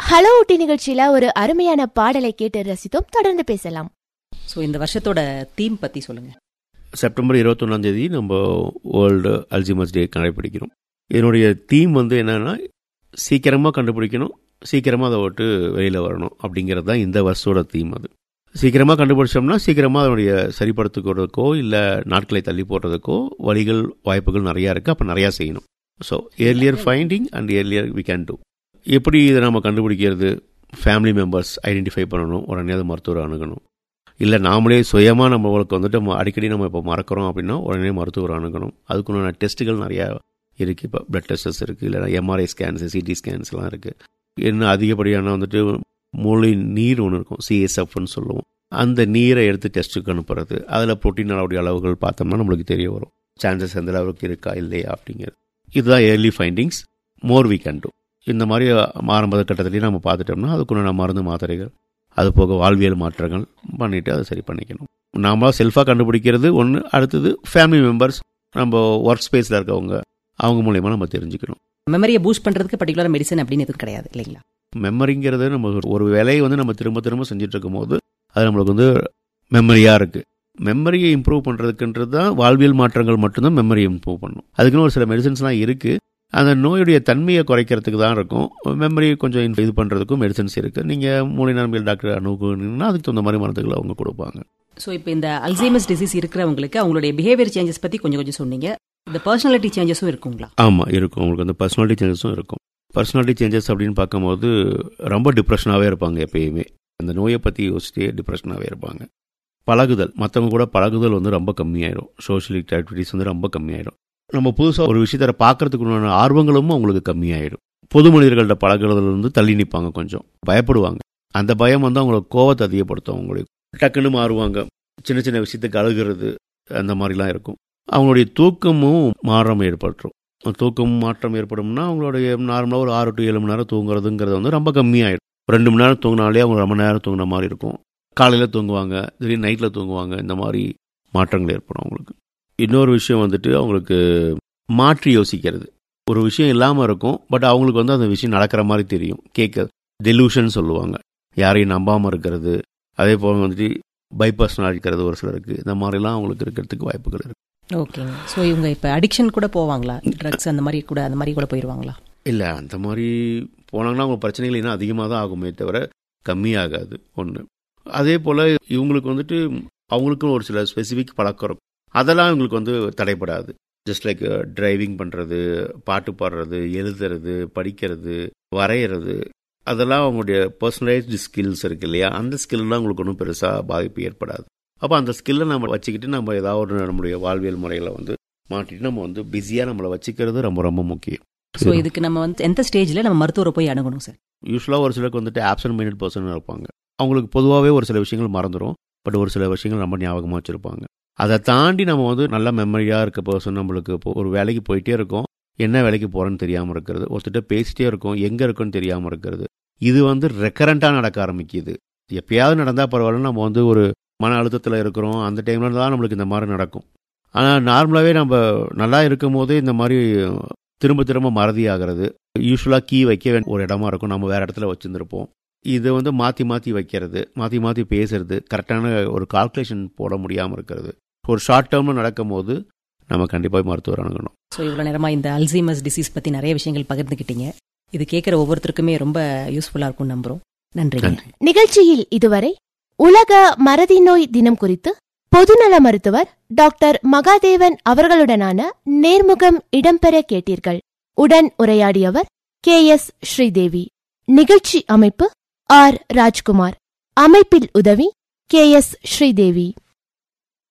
hello ஊட்டி நிகழ்ச்சியில ஒரு அருமையான பாடலை கேட்டு ரசித்தோம் தொடர்ந்து பேசலாம் ஸோ இந்த வருஷத்தோட தீம் பத்தி சொல்லுங்க செப்டம்பர் இருபத்தொன்னாம் தேதி நம்ம வேர்ல்டு அல்ஜிமஸ் டே கடைப்பிடிக்கிறோம் இதனுடைய தீம் வந்து என்னன்னா சீக்கிரமாக கண்டுபிடிக்கணும் சீக்கிரமாக அதை விட்டு வெளியில் வரணும் அப்படிங்கிறது தான் இந்த வருஷத்தோட தீம் அது சீக்கிரமாக கண்டுபிடிச்சோம்னா சீக்கிரமாக அதனுடைய சரிப்படுத்திக்கிறதுக்கோ இல்லை நாட்களை தள்ளி போடுறதுக்கோ வழிகள் வாய்ப்புகள் நிறையா இருக்குது அப்போ நிறையா செய்யணும் so earlier finding and earlier we can do எப்படி இதை நம்ம கண்டுபிடிக்கிறது ஃபேமிலி மெம்பர்ஸ் ஐடென்டிஃபை பண்ணணும் உடனே அது மருத்துவரை அணுகணும் இல்லை நாமளே சுயமாக நம்மளுக்கு வந்துட்டு நம்ம அடிக்கடி நம்ம இப்போ மறக்கிறோம் அப்படின்னா உடனே மருத்துவர் அணுகணும் அதுக்குண்டான டெஸ்ட்டுகள் நிறையா இருக்குது இப்போ பிளட் டெஸ்டஸ் இருக்குது இல்லைனா எம்ஆர்ஐ ஸ்கேன்ஸ் சிடி ஸ்கேன்ஸ்லாம் இருக்குது இன்னும் அதிகப்படியான வந்துட்டு மூளை நீர் ஒன்று இருக்கும் சிஎஸ்எஃப்னு சொல்லுவோம் அந்த நீரை எடுத்து டெஸ்ட்டுக்கு அனுப்புறது அதில் புரோட்டீன் அளவுடைய அளவுகள் பார்த்தோம்னா நம்மளுக்கு தெரிய வரும் சான்சஸ் எந்த அளவுக்கு இருக்கா இல்லையா அப்படிங்கிறது இதுதான் early findings more we can do இந்த மாதிரி ஆரம்ப கட்டத்திலேயே நம்ம பார்த்துட்டோம்னா அதுக்குள்ள மருந்து மாத்திரைகள் அது போக வாழ்வியல் மாற்றங்கள் பண்ணிவிட்டு அதை சரி பண்ணிக்கணும் நாமளாக செல்ஃபாக கண்டுபிடிக்கிறது ஒன்று அடுத்தது ஃபேமிலி மெம்பர்ஸ் நம்ம ஒர்க் ஸ்பேஸில் இருக்கவங்க அவங்க மூலயமா நம்ம தெரிஞ்சுக்கணும் மெமரியை பூஸ்ட் பண்றதுக்கு பர்டிகுலர் மெடிசன் அப்படின்னு எதுவும் கிடையாது இல்லைங்களா மெமரிங்கிறது நம்ம ஒரு வேலையை வந்து நம்ம திரும்ப திரும்ப செஞ்சுட்டு இருக்கும்போது அது நம்மளுக்கு வந்து மெமரியாக இருக்குது மெமரியை இம்ப்ரூவ் பண்ணுறதுக்குன்றது தான் வாழ்வியல் மாற்றங்கள் மட்டும்தான் மெமரியை இம்ப்ரூவ் பண்ணும் அதுக்குன்னு ஒரு சில மெடிசன்ஸ்லாம் இருக்குது அந்த நோயுடைய தன்மையை குறைக்கிறதுக்கு தான் இருக்கும் மெமரி கொஞ்சம் இது பண்ணுறதுக்கும் மெடிசன்ஸ் இருக்குது நீங்கள் மூளை நரம்பியல் டாக்டர் அணுகுனீங்கன்னா அதுக்கு தகுந்த மாதிரி மருந்துகளை அவங்க கொடுப்பாங்க ஸோ இப்போ இந்த அல்சைமஸ் டிசீஸ் இருக்கிறவங்களுக்கு அவங்களுடைய பிஹேவியர் சேஞ்சஸ் பத்தி கொஞ்சம் கொஞ்சம் சொன்னீங்க இந்த பர்சனாலிட்டி சேஞ்சஸும் இருக்குங்களா ஆமாம் இருக்கும் உங்களுக்கு அந்த பர்சனாலிட்டி சேஞ்சஸும் இருக்கும் பர்சனாலிட்டி சேஞ்சஸ் அப்படின்னு பார்க்கும்போது ரொம்ப டிப்ரெஷனாகவே இருப்பாங்க எப்பயுமே அந்த நோயை பற்றி யோசிச்சுட்டே டிப்ரெஷனாகவே இருப்பாங்க பழகுதல் மற்றவங்க கூட பழகுதல் வந்து ரொம்ப கம்மியாயிடும் சோஷியல் ஆக்டிவிட்டிஸ் வந்து ரொம்ப கம்மியாயிடும் நம்ம புதுசாக ஒரு விஷயத்தை பார்க்கறதுக்கு உண்டான ஆர்வங்களும் அவங்களுக்கு கம்மியாயிடும் பொது மனிதர்கள்ட்ட பழகுறதுல இருந்து தள்ளி நிற்பாங்க கொஞ்சம் பயப்படுவாங்க அந்த பயம் வந்து அவங்களோட கோவத்தை அதிகப்படுத்தும் அவங்களுக்கு டக்குன்னு மாறுவாங்க சின்ன சின்ன விஷயத்துக்கு அழுகிறது அந்த மாதிரிலாம் இருக்கும் அவங்களுடைய தூக்கமும் மாற்றம் ஏற்பட்டுரும் தூக்கம் மாற்றம் ஏற்படும்னா அவங்களுடைய நார்மலாக ஒரு ஆறு டு ஏழு மணி நேரம் தூங்குறதுங்கிறது வந்து ரொம்ப கம்மியாயிடும் ரெண்டு மணி நேரம் தூங்கினாலே அவங்க ரொம்ப நேரம் தூங்கின மாதிரி இருக்கும் காலையில் தூங்குவாங்க திடீர்னு நைட்டில் தூங்குவாங்க இந்த மாதிரி மாற்றங்கள் ஏற்படும் அவங்களுக்கு இன்னொரு விஷயம் வந்துட்டு அவங்களுக்கு மாற்றி யோசிக்கிறது ஒரு விஷயம் இல்லாமல் இருக்கும் பட் அவங்களுக்கு வந்து அந்த விஷயம் நடக்கிற மாதிரி தெரியும் கேட்க டெலூஷன் சொல்லுவாங்க யாரையும் நம்பாமல் இருக்கிறது அதே போல் வந்துட்டு பைபர்சனாக இருக்கிறது ஒரு சிலருக்கு இந்த மாதிரிலாம் அவங்களுக்கு இருக்கிறதுக்கு வாய்ப்புகள் இருக்கு ஓகேங்க ஸோ இவங்க இப்போ அடிக்ஷன் கூட போவாங்களா ட்ரக்ஸ் அந்த மாதிரி கூட அந்த மாதிரி கூட போயிடுவாங்களா இல்லை அந்த மாதிரி போனாங்கன்னா அவங்க பிரச்சனைகள் இன்னும் அதிகமாக தான் ஆகுமே தவிர கம்மியாகாது ஒன்று அதே போல் இவங்களுக்கு வந்துட்டு அவங்களுக்கும் ஒரு சில ஸ்பெசிஃபிக் பழக்கம் இருக்கும் அதெல்லாம் இவங்களுக்கு வந்து தடைப்படாது ஜஸ்ட் லைக் டிரைவிங் பண்ணுறது பாட்டு பாடுறது எழுதுறது படிக்கிறது வரைகிறது அதெல்லாம் அவங்களுடைய பர்சனலைஸ்டு ஸ்கில்ஸ் இருக்கு இல்லையா அந்த ஸ்கில்லாம் உங்களுக்கு ஒன்றும் பெருசாக பாதிப்பு ஏற்படாது அப்போ அந்த ஸ்கில்லை நம்ம வச்சுக்கிட்டு நம்ம ஏதாவது ஒரு நம்மளுடைய வாழ்வியல் முறைகளை வந்து மாட்டிட்டு நம்ம வந்து பிஸியாக நம்மளை வச்சுக்கிறது ரொம்ப ரொம்ப முக்கியம் ஸோ இதுக்கு நம்ம வந்து எந்த ஸ்டேஜில் நம்ம மருத்துவரை போய் அணுகணும் சார் யூஸ்வலாக ஒரு சிலருக்கு வந்துட்டு ஆப்சன்ட் மைண்டட் பர்சன் இருப்பாங்க அவங்களுக்கு பொதுவாகவே ஒரு சில விஷயங்கள் மறந்துடும் பட் ஒரு சில விஷயங்கள் ரொம்ப ஞாபகமாக வச்சுருப்பாங்க அதை தாண்டி நம்ம வந்து நல்ல மெமரியாக இருக்க பர்சன் நம்மளுக்கு இப்போ ஒரு வேலைக்கு போயிட்டே இருக்கோம் என்ன வேலைக்கு போகிறேன்னு தெரியாமல் இருக்கிறது ஒருத்தட்ட பேசிட்டே இருக்கோம் எங்கே இருக்குன்னு தெரியாமல் இருக்கிறது இது வந்து ரெக்கரண்ட்டாக நடக்க ஆரம்பிக்குது எப்பயாவது நடந்தால் பரவாயில்ல நம்ம வந்து ஒரு மன அழுத்தத்தில் இருக்கிறோம் அந்த டைமில் தான் நம்மளுக்கு இந்த மாதிரி நடக்கும் ஆனால் நார்மலாகவே நம்ம நல்லா இருக்கும் போதே இந்த மாதிரி திரும்ப திரும்ப மறதி ஆகிறது யூஸ்வலாக கீ வைக்க வேண்டிய ஒரு இடமா இருக்கும் நம்ம வேறு இடத்துல வச்சுருந்துருப்போம் இது வந்து மாற்றி மாற்றி வைக்கிறது மாற்றி மாற்றி பேசுறது கரெக்டான ஒரு கால்குலேஷன் போட முடியாமல் இருக்கிறது ஒரு ஷார்ட் டேர்மில் நடக்கும் போது நம்ம கண்டிப்பாக மருத்துவர் அணுகணும் ஸோ இவ்வளோ நேரமாக இந்த அல்சைமஸ் டிசீஸ் பற்றி நிறைய விஷயங்கள் பகிர்ந்துக்கிட்டீங்க இது கேட்குற ஒவ்வொருத்தருக்குமே ரொம்ப யூஸ்ஃபுல்லாக இருக்கும் நம்புகிறோம் நன்றி நன்றி நிகழ்ச்சியில் இதுவரை உலக மறதி நோய் தினம் குறித்து பொதுநல மருத்துவர் டாக்டர் மகாதேவன் அவர்களுடனான நேர்முகம் இடம்பெற கேட்டீர்கள் உடன் உரையாடியவர் கே எஸ் ஸ்ரீதேவி நிகழ்ச்சி அமைப்பு ஆர் ராஜ்குமார் அமைப்பில் உதவி கே எஸ் ஸ்ரீதேவி